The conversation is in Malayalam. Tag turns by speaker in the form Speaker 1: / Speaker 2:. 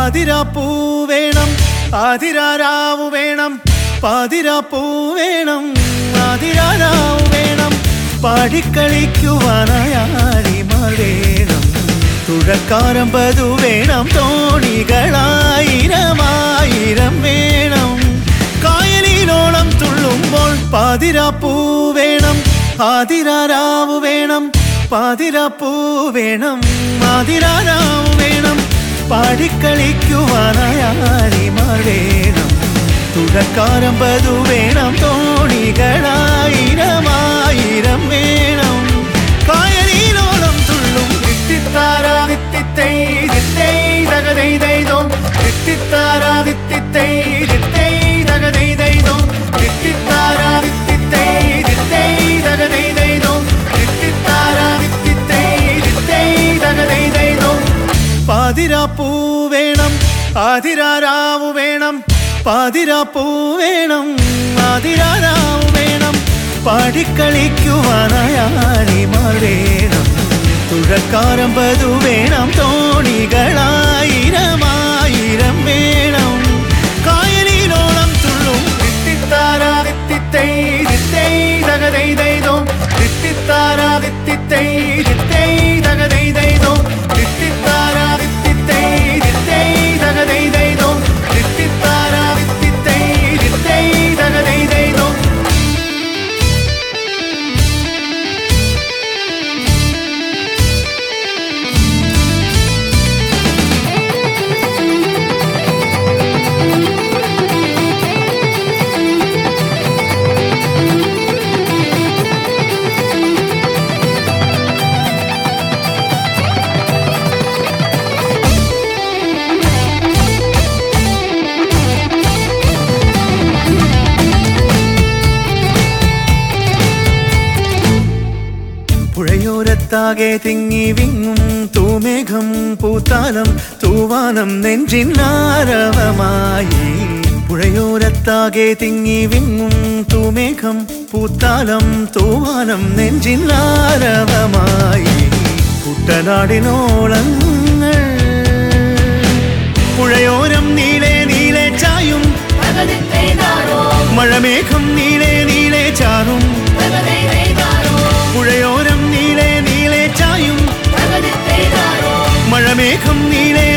Speaker 1: പാതിരാപ്പൂ വേണം ആതിരാരാവു വേണം പാതിരാപ്പൂ വേണം ആതിരാരാവു വേണം പാടിക്കളിക്കുവാനായാടിമാർ വേണം തുഴക്കാരമ്പതു വേണം തോണികളായിരമായിരം വേണം കായലിനോളം തുള്ളുമ്പോൾ പാതിരാപ്പൂ വേണം ആതിരാരാവു വേണം പാതിരാപ്പൂ വേണം ആതിരാരാവു വേണം പാടിക്കളിക്കുവാനായാടിമാർ വേണം തുഴക്കാരമ്പതു വേണം തോണികളായിരമായിരം വേണം കായലിനോളം തുള്ളും തിത്തിത്താരാ തിത്തിത്തൈ തിത്തൈ തകതൈ ദൈതോ തിത്തിത്താരാ തിത്തിത്തൈ തിത്തൈ തകതൈ ദൈതോ തിത്തിത്താരാ തിത്തിത്തൈ തിത്തൈ തകതൈ ദൈതോ തിത്തിത്താരാ തിത്തിത്തൈ തിത്തൈ തകതൈ ദൈതോ പാതിരാപ്പൂ വേണം ആതിരാരാവു വേണം പാതിരാപ്പൂ വേണം ആതിരാരാവു വേണം പാടിക്കളിക്കുവാനായാളിമാർ വേണം തുഴക്കാരമ്പതു വേണം തോണികളായിരമായിരം വേണം കായലിനോളം തുള്ളും തിത്തിത്താരാ തിത്തിത്തൈ തിത്തൈ തകതൈ ദൈതോ തിത്തിത്താരാ തിത്തിത്തൈ തിത്തൈ തകതൈ ദൈതോ തിത്തിത്താരാ തിത്തിത്തൈ തിത്തൈ തകതൈ ദൈതോ തിത്തിത്താരാ തിത്തിത്തൈ തിത്തൈ തകതൈ ദൈതോ പുഴയോരത്താകെ തിങ്ങി വിങ്ങും തൂമേഘം പൂത്താലം തൂവാനം നെഞ്ചിൻ ആരവമായി പുഴയോരത്താകെ തിങ്ങി വിങ്ങും തൂമേഘം പൂത്താലം തൂവാനം നെഞ്ചിൻ ആരവമായി കുട്ടനാടിനോളങ്ങൾ പുഴയോരം നീളെ നീളെ ചായും മഴമേഘം നീളെ നീളെ ചാറും പുഴയോരം നീളെ നീളെ ചായും മഴമേഘം നീളെ